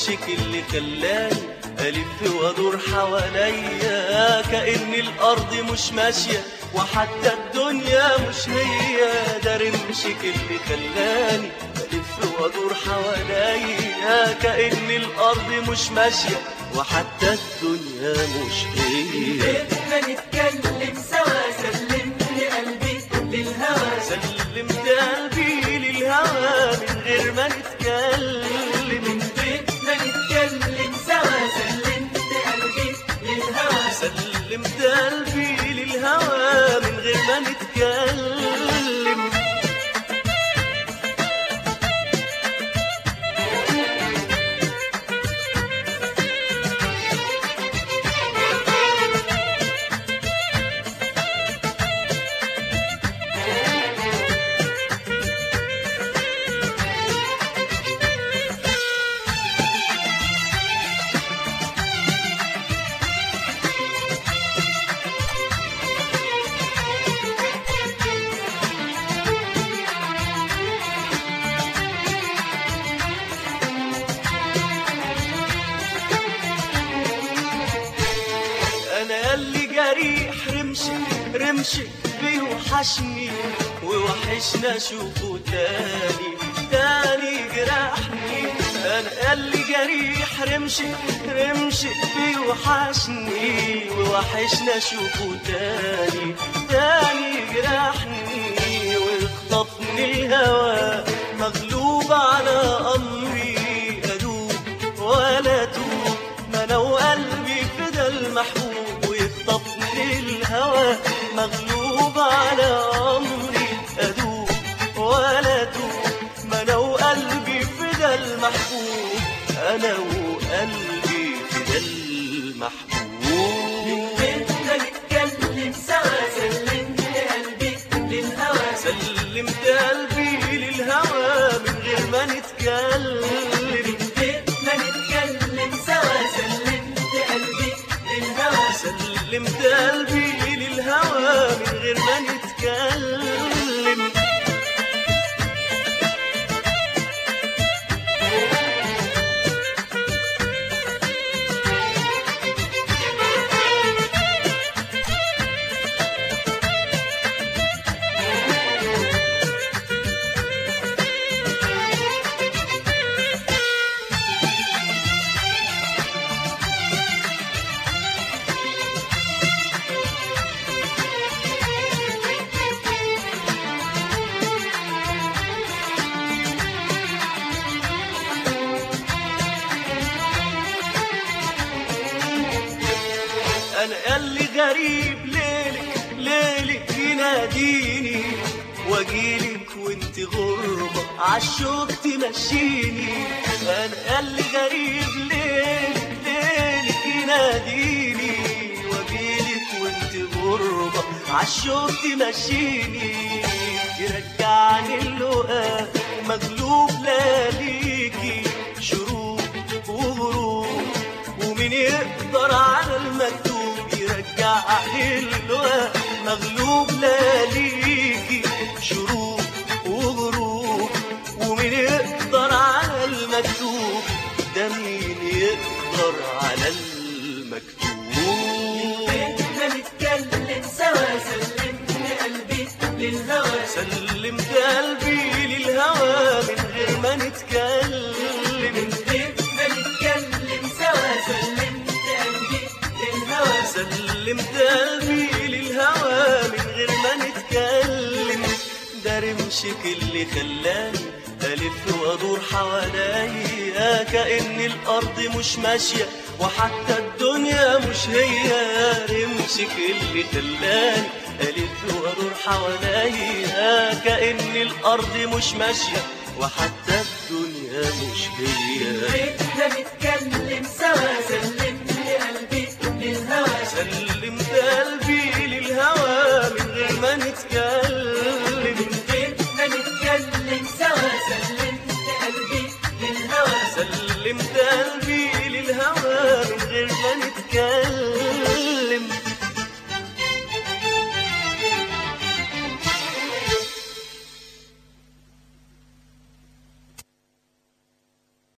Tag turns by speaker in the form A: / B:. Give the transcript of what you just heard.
A: رمشك اللي خلاني ألف وأدور حواليا كأن الأرض مش ماشية وحتى الدنيا مش هي ده رمشك اللي خلاني ألف وأدور حواليا كأن الأرض مش ماشية وحتى الدنيا مش هي
B: بدنا نتكلم سوا سلمني قلبي للهوى
A: سلمت قلبي للهوى من غير ما نتكلم
B: بدنا نتكلم سوا سلمت قلبي للهوى
A: سلمت قلبي للهوى من غير ما نتكلم انا اللي جريح رمشك رمشك بيوحشني ووحشنا اشوفه تاني تاني جرحني انا اللي جريح رمشك رمشك بيوحشني ووحشنا اشوفه تاني تاني جرحني ويخطفني الهوى مغلوب على امري ادوب ولا اتوب ما انا وقلبي فدا المحبوب ويخطفني الهوى مغلوب على امري ادوب ولا اتوب ما انا وقلبي فدا المحبوب انا وقلبي فدا المحبوب
B: بدنا نتكلم سوا سلمت قلبي للهوى
A: سلمت قلبي للهوى من غير ما نتكلم
B: بدنا نتكلم سوا سلمت قلبي للهوى
A: سلمت قلبي للهوى من غير ما نتكلم انا اللي غريب ليلك ليلك يناديني واجيلك وانت غربة عالشوق تمشيني انا اللي غريب ليلك ليلك يناديني واجيلك وانت غربة عالشوق تمشيني يرجعني اللقاء مغلوب لا ليكي شروق وغروب ومين يقدر على المكتوب يرجع اللقاء مغلوب لا ليكي شروق وغروب ومين يقدر على المكتوب ده مين يقدر على المكتوب
B: بدنا نتكلم سوا سلمت قلبي للهوى
A: سلمت قلبي للهوى من غير ما نتكلم
B: بدنا نتكلم سوا سلمت قلبي للهوى
A: سلمت قلبي للهوى من غير ما نتكلم ده رمشك اللي خلاني ألف وأدور حواليا كأن الأرض مش ماشية وحتى الدنيا مش هي رمشك اللي خلاني ألف وأدور حواليا كأن الأرض مش ماشية وحتى الدنيا مش هي
B: بدنا نتكلم سوا سلمت قلبي للهوى
A: سلمت قلبي للهوى من غير ما نتكلم
B: بدنا نتكلم سوا سلمت قلبي للهوى
A: سلمت قلبي للهوى من غير ما نتكلم